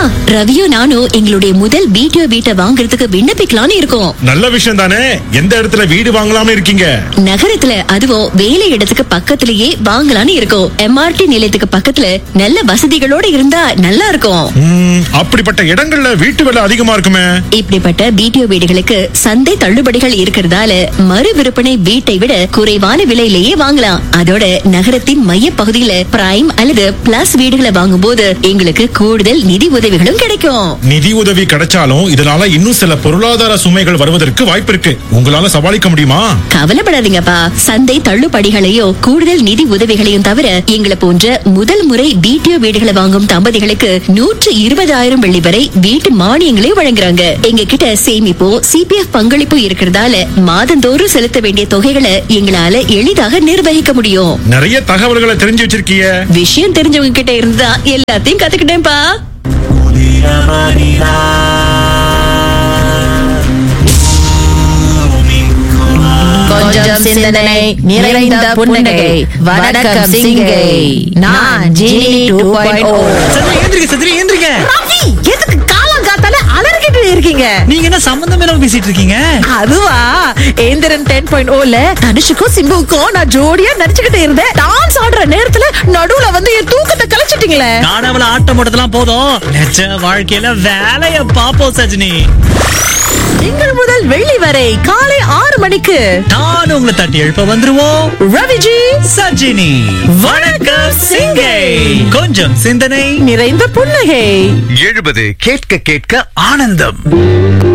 ரவியும் நானும் எங்களுடைய முதல் பிடிஓ வீட்டை வாங்குறதுக்கு விண்ணப்பிக்கலாம்னு இருக்கோம் நல்ல விஷயம் தானே எந்த இடத்துல வீடு வாங்கலாம்னு இருக்கீங்க நகரத்துல அதுவும் வேலை இடத்துக்கு பக்கத்திலேயே வாங்கலாம்னு இருக்கோம் எம்ஆர்டி நிலையத்துக்கு பக்கத்துல நல்ல வசதிகளோட இருந்தா நல்லா இருக்கும் ம், அப்படிப்பட்ட இடங்கள்ல வீட்டு விலை அதிகமா இருக்குமே இப்படிப்பட்ட பிடிஓ வீடுகளுக்கு சந்தை தள்ளுபடிகள் இருக்கிறதால மறு விற்பனை வீட்டை விட குறைவான விலையிலேயே வாங்கலாம் அதோட நகரத்தின் மைய பகுதியில பிரைம் அல்லது பிளஸ் வீடுகளை வாங்கும்போது எங்களுக்கு கூடுதல் நிதி உதவிகளும் கிடைக்கும் நிதி உதவி கிடைச்சாலும் இதனால இன்னும் சில பொருளாதார சுமைகள் வருவதற்கு வாய்ப்பு இருக்கு உங்களால சமாளிக்க முடியுமா கவலைப்படாதீங்கப்பா சந்தை தள்ளுபடிகளையோ கூடுதல் நிதி உதவிகளையும் தவிர எங்களை போன்ற முதல் முறை பிடிஓ வீடுகளை வாங்கும் தம்பதிகளுக்கு நூற்று இருபதாயிரம் வெள்ளி வரை வீட்டு மானியங்களை வழங்குறாங்க எங்க கிட்ட சேமிப்போ சிபிஎஃப் பங்களிப்பு இருக்கிறதால மாதந்தோறும் செலுத்த வேண்டிய தொகைகளை எங்களால எளிதாக நிர்வகிக்க முடியும் நிறைய தகவல்களை தெரிஞ்சு வச்சிருக்கீங்க விஷயம் தெரிஞ்சவங்க கிட்ட இருந்தா எல்லாத்தையும் கத்துக்கிட்டேன்ப்பா கொஞ்சம் சிந்தனை நிறைந்த புன்னகை வணக்கம் சிங்கை நான் ஜீனி டூ பாயிண்ட் ஓ சந்திரி ஏந்திரிக்க சந்திரி ஏந்திரிக்க எதுக்கு காலம் காத்தால அலறிக்கிட்டு இருக்கீங்க நீங்க என்ன சம்பந்தம் இல்லாம பேசிட்டு இருக்கீங்க அதுவா ஏந்திரன் டென் பாயிண்ட் ஓல தனுஷுக்கும் சிம்புவுக்கும் நான் ஜோடியா நடிச்சுக்கிட்டு இருந்தேன் டான்ஸ் ஆடுற நேரத்துல நடுவுல வந்து என் தூக்கத்தை கலைச்சிட்டீங்களே காணாமல ஆட்டம் போட்டதெல்லாம் போதும் நிஜ வாழ்க்கையில வேலைய பாப்போம் சஜினி திங்கள் முதல் வெள்ளி வரை காலை ஆறு மணிக்கு நான் உங்களை தட்டி எழுப்ப வந்துருவோம் ரவிஜி சஜினி வணக்கம் சிங்கை கொஞ்சம் சிந்தனை நிறைந்த புன்னகை எழுபது கேட்க கேட்க ஆனந்தம்